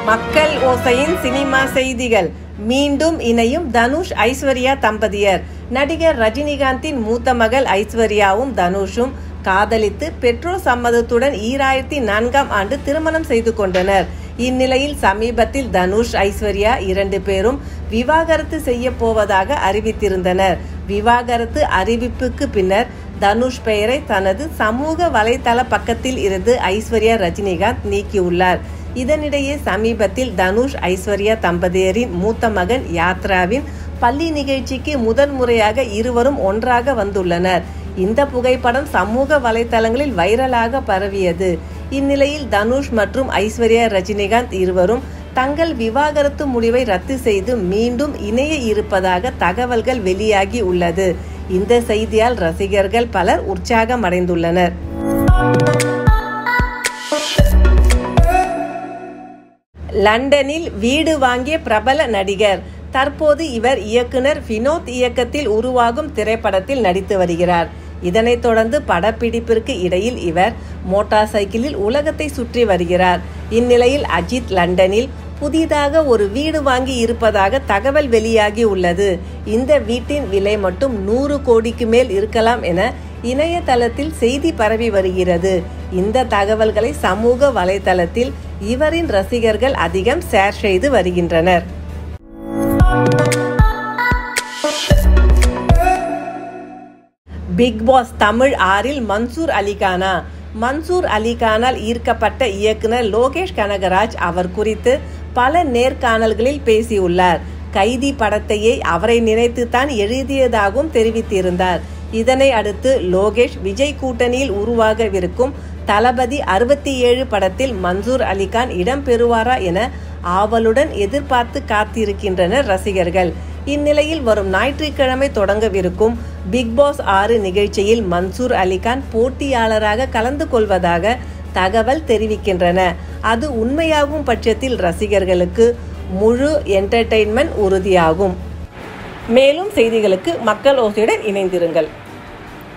மக்கள் ஓசையின் சினிமா செய்திகள் மீண்டும் இணையும் தனுஷ் ஐஸ்வர்யா தம்பதியர் நடிகர் ரஜினிகாந்தின் மூத்த மகள் ஐஸ்வர்யாவும் தனுஷும் காதலித்து பெற்றோர் சம்மதத்துடன் ஈராயிரத்தி நான்காம் ஆண்டு திருமணம் செய்து கொண்டனர் இந்நிலையில் சமீபத்தில் தனுஷ் ஐஸ்வர்யா இரண்டு பேரும் விவாகரத்து செய்ய போவதாக அறிவித்திருந்தனர் விவாகரத்து அறிவிப்புக்கு பின்னர் தனுஷ் பெயரை தனது சமூக வலைதள பக்கத்தில் இருந்து ஐஸ்வர்யா ரஜினிகாந்த் நீக்கியுள்ளார் இதனிடையே சமீபத்தில் தனுஷ் ஐஸ்வர்யா தம்பதியரின் மூத்த மகன் யாத்ராவின் பள்ளி நிகழ்ச்சிக்கு முதன் முறையாக இருவரும் ஒன்றாக வந்துள்ளனர் இந்த புகைப்படம் சமூக வலைதளங்களில் வைரலாக பரவியது இந்நிலையில் தனுஷ் மற்றும் ஐஸ்வர்யா ரஜினிகாந்த் இருவரும் தங்கள் விவாகரத்து முடிவை ரத்து செய்து மீண்டும் இணைய இருப்பதாக தகவல்கள் வெளியாகி உள்ளது இந்த செய்தியால் ரசிகர்கள் பலர் உற்சாகம் அடைந்துள்ளனர் லண்டனில் வீடு வாங்கிய பிரபல நடிகர் தற்போது இவர் இயக்குனர் வினோத் இயக்கத்தில் உருவாகும் திரைப்படத்தில் நடித்து வருகிறார் இதனைத் தொடர்ந்து படப்பிடிப்பிற்கு இடையில் இவர் மோட்டார் சைக்கிளில் உலகத்தை சுற்றி வருகிறார் இந்நிலையில் அஜித் லண்டனில் புதிதாக ஒரு வீடு வாங்கி இருப்பதாக தகவல் வெளியாகி உள்ளது இந்த வீட்டின் விலை மட்டும் நூறு கோடிக்கு மேல் இருக்கலாம் என இணையதளத்தில் செய்தி பரவி வருகிறது இந்த தகவல்களை சமூக வலைதளத்தில் இவரின் ரசிகர்கள் அதிகம் ஷேர் செய்து வருகின்றனர் பிக் பாஸ் தமிழ் ஆறில் மன்சூர் அலிகானா மன்சூர் அலிகானால் ஈர்க்கப்பட்ட இயக்குனர் லோகேஷ் கனகராஜ் அவர் குறித்து பல நேர்காணல்களில் பேசியுள்ளார் கைதி படத்தையே அவரை நினைத்துத்தான் எழுதியதாகவும் தெரிவித்திருந்தார் இதனை அடுத்து லோகேஷ் விஜய் கூட்டணியில் உருவாகவிருக்கும் தளபதி அறுபத்தி ஏழு படத்தில் மன்சூர் அலிகான் இடம்பெறுவாரா என ஆவலுடன் எதிர்பார்த்து காத்திருக்கின்றனர் ரசிகர்கள் இந்நிலையில் வரும் ஞாயிற்றுக்கிழமை தொடங்கவிருக்கும் பிக் பாஸ் ஆறு நிகழ்ச்சியில் மன்சூர் அலிகான் போட்டியாளராக கலந்து கொள்வதாக தகவல் தெரிவிக்கின்றன அது உண்மையாகும் பட்சத்தில் ரசிகர்களுக்கு முழு என்டர்டெயின்மெண்ட் உறுதியாகும் மேலும் செய்திகளுக்கு மக்கள் ஓசையுடன் இணைந்திருங்கள்